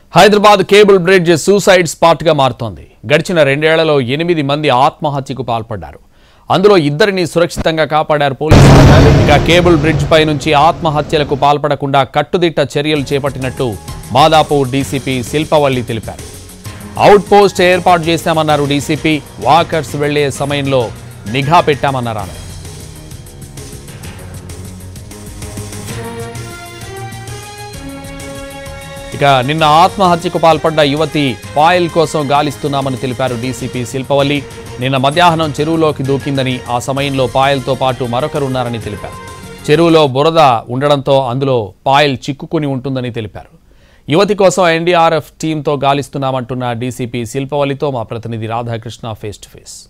Hyderabad cable bridge suicide spot గా మారుతోంది గడిచిన రెండేళ్లలో ఎనిమిది మంది ఆత్మహత్యకు పాల్పడ్డారు అందులో ఇద్దరిని సురక్షితంగా కాపాడారు పోలీసులు ఇక కేబుల్ బ్రిడ్జ్ పై నుంచి ఆత్మహత్యలకు పాల్పడకుండా కట్టుదిట్ట చర్యలు చేపట్టినట్టు మాదాపూర్ డీసీపీ శిల్పవల్లి తెలిపారు అవుట్ పోస్ట్ ఏర్పాటు చేశామన్నారు డీసీపీ వాకర్స్ వెళ్లే సమయంలో నిఘా పెట్టామన్నారు ఆమె ఇక నిన్న ఆత్మహత్యకు పాల్పడ్డ యువతి పాయల్ కోసం గాలిస్తున్నామని తెలిపారు డీసీపీ శిల్పవల్లి నిన్న మధ్యాహ్నం చెరువులోకి దూకిందని ఆ సమయంలో పాయల్తో పాటు మరొకరున్నారని తెలిపారు చెరువులో బురద ఉండడంతో అందులో పాయల్ చిక్కుకుని ఉంటుందని తెలిపారు యువతి కోసం ఎన్డీఆర్ఎఫ్ టీంతో గాలిస్తున్నామంటున్న డీసీపీ శిల్పవల్లితో మా ప్రతినిధి Radhakrishna face to face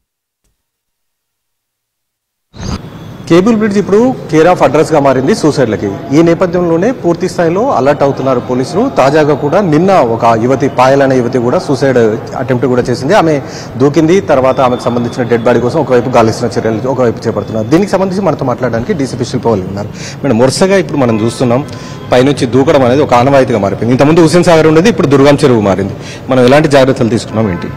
cable bridge ఇప్పుడు కేర్ ఆఫ్ అడ్రస్ గా మారింది సూసైడ్లకి ఈ నేపథ్యంలోనే పూర్తి స్థాయిలో అలర్ట్ అవుతున్నారు పోలీసులు తాజాగా కూడా నిన్న ఒక యువతి పాయల్ అనే యువతి కూడా సూసైడ్ అటెంప్ట్ కూడా చేసింది ఆమె దూకింది తర్వాత ఆమెకు సంబంధించిన డెడ్ బాడీ కోసం ఒకవైపు గాలిస్తున్న చర్యలు ఒకవైపు చేపడుతున్నారు దీనికి సంబంధించి మనతో మాట్లాడడానికి డీసీపీ శిల్పవల్లి ఉన్నారు మేడం వరుసగా ఇప్పుడు మనం చూస్తున్నాం పైనుంచి దూకడం అనేది ఒక ఆనవాయితీగా మారిపోయింది ఇంతకుముందు హుసేన్ సాగర్ ఉండేది ఇప్పుడు దుర్గం చెరువు మారింది మనం ఎలాంటి జాగ్రత్తలు తీసుకున్నాం ఏంటి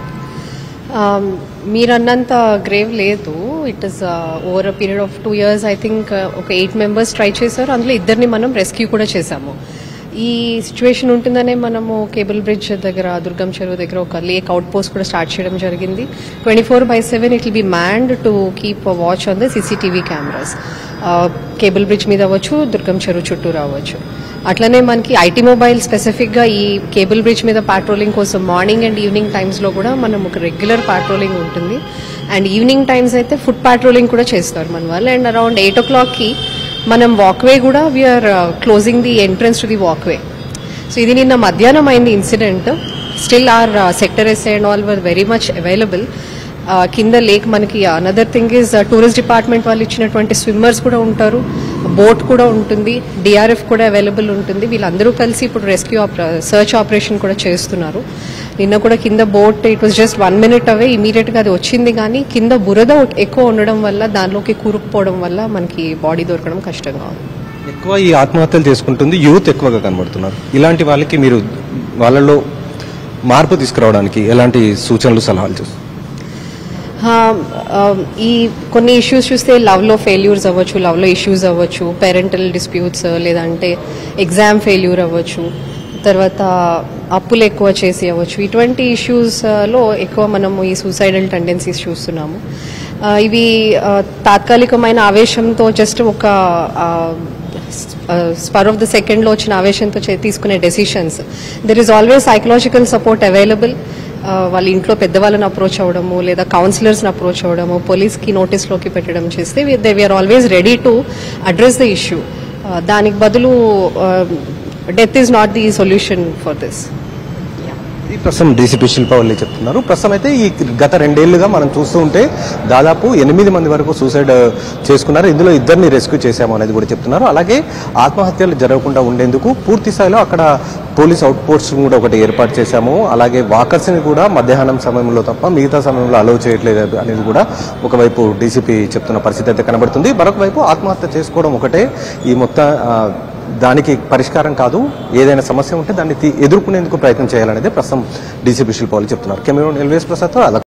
Um, మీరన్నంత గ్రేవ్ లేదు it is over a period of two years I think ఒక ఎయిట్ మెంబర్స్ ట్రై చేశారు అందులో ఇద్దరిని మనం రెస్క్యూ కూడా చేశాము ఈ సిచ్యువేషన్ ఉంటుందనే మనము కేబుల్ బ్రిడ్జ్ దగ్గర దుర్గం చెరువు దగ్గర ఒక లేక్ అవుట్ పోస్ట్ కూడా స్టార్ట్ చేయడం జరిగింది twenty four by seven it will be manned to keep watch on the CCTV cameras cable bridge మీద అవ్వచ్చు దుర్గం చెరువు చుట్టూ రావచ్చు అట్లనే మనకి ఐటీ మొబైల్ స్పెసిఫిక్ గా ఈ కేబుల్ బ్రిడ్జ్ మీద పాట్రోలింగ్ కోసం మార్నింగ్ అండ్ ఈవినింగ్ టైమ్స్ లో కూడా మనం ఒక రెగ్యులర్ పాట్రోలింగ్ ఉంటుంది అండ్ ఈవినింగ్ టైమ్స్ అయితే ఫుడ్ పాట్రోలింగ్ కూడా చేస్తారు మన వాళ్ళు and around eight o'clock కి మనం వాక్వే కూడా we're closing the entrance to the walkway so ఇది నిన్న మధ్యాహ్నం అయింది incident still our sectors and all were very much available కింద లేక్ మనకి another thing is tourist department వాళ్ళు ఇచ్చినటువంటి స్విమ్మర్స్ కూడా ఉంటారు బోట్ కూడా ఉంటుంది డిఆర్ఎఫ్ కూడా అవైలబుల్ ఉంటుంది వీళ్ళందరూ కలిసి ఇప్పుడు రెస్క్యూ సర్చ్ ఆపరేషన్ కూడా చేస్తున్నారు నిన్న కూడా కింద boat it was just one minute away immediate గా అది వచ్చింది కానీ కింద బురద ఎక్కువ ఉండడం వల్ల దానిలోకి కూరుకుపోవడం వల్ల మనకి బాడీ దొరకడం కష్టంగా ఉంది ఎక్కువ ఈ ఆత్మహత్యలు చేసుకుంటుంది యూత్ ఎక్కువగా కనబడుతున్నారు ఇలాంటి వాళ్ళకి మీరు వాళ్ళలో మార్పు తీసుకురావడానికి ఎలాంటి సూచనలు సలహాలు చేస్తారు హా, ఆ, ఈ కొన్ని ఇష్యూస్ చూస్తే లవ్లో ఫెయిల్యూర్స్ అవ్వచ్చు లవ్లో ఇష్యూస్ అవ్వచ్చు పేరెంటల్ డిస్ప్యూట్స్ లేదంటే ఎగ్జామ్ ఫెయిల్యూర్ అవ్వచ్చు తర్వాత అప్పులు ఎక్కువ చేసి అవ్వచ్చు ఇటువంటి ఇష్యూస్లో ఎక్కువ మనము ఈ సూసైడల్ టెండెన్సీస్ చూస్తున్నాము ఆ, ఇవి ఆ, తాత్కాలికమైన ఆవేశంతో జస్ట్ ఒక స్పర్ ఆఫ్ ద సెకండ్లో వచ్చిన ఆవేశంతో చే- తీసుకునే decisions there is always psychological support available వాళ్ళ ఇంట్లో పెద్దవాళ్ళని అప్రోచ్ అవ్వడము లేదా కౌన్సిలర్స్ని అప్రోచ్ అవ్వడము పోలీస్కి నోటీస్లోకి పెట్టడం చేస్తే they we're always ready to address the issue దానికి బదులు death is not the solution for this ఈ ప్రస్తుతం డీసీపీ శిల్పవల్లి చెప్తున్నారు ప్రస్తుతం అయితే ఈ గత రెండేళ్లుగా మనం చూస్తూ ఉంటే దాదాపు ఎనిమిది మంది వరకు సూసైడ్ చేసుకున్నారు ఇందులో ఇద్దరిని రెస్క్యూ చేశాము అనేది కూడా చెప్తున్నారు అలాగే ఆత్మహత్యలు జరగకుండా ఉండేందుకు పూర్తి స్థాయిలో అక్కడ పోలీస్ అవుట్ పోస్ట్ కూడా ఒకటి ఏర్పాటు చేశాము అలాగే వాకర్స్ని కూడా మధ్యాహ్నం సమయంలో తప్ప మిగతా సమయంలో అలౌ చేయట్లేదు అనేది కూడా ఒకవైపు డీసీపీ చెప్తున్న పరిస్థితి అయితే కనబడుతుంది మరొక వైపు ఆత్మహత్య చేసుకోవడం ఒకటే ఈ మొత్తం ఆ, దానికి పరిష్కారం కాదు ఏదైనా సమస్య ఉంటే దాన్ని తీ- ఎదుర్కొనేందుకు ప్రయత్నం చేయాలనేది ప్రస్తుతం డీసీపీ శిల్పాలు చెప్తున్నారు కెమెరోన్ ఎల్వేస్ ప్రసాద్ అలా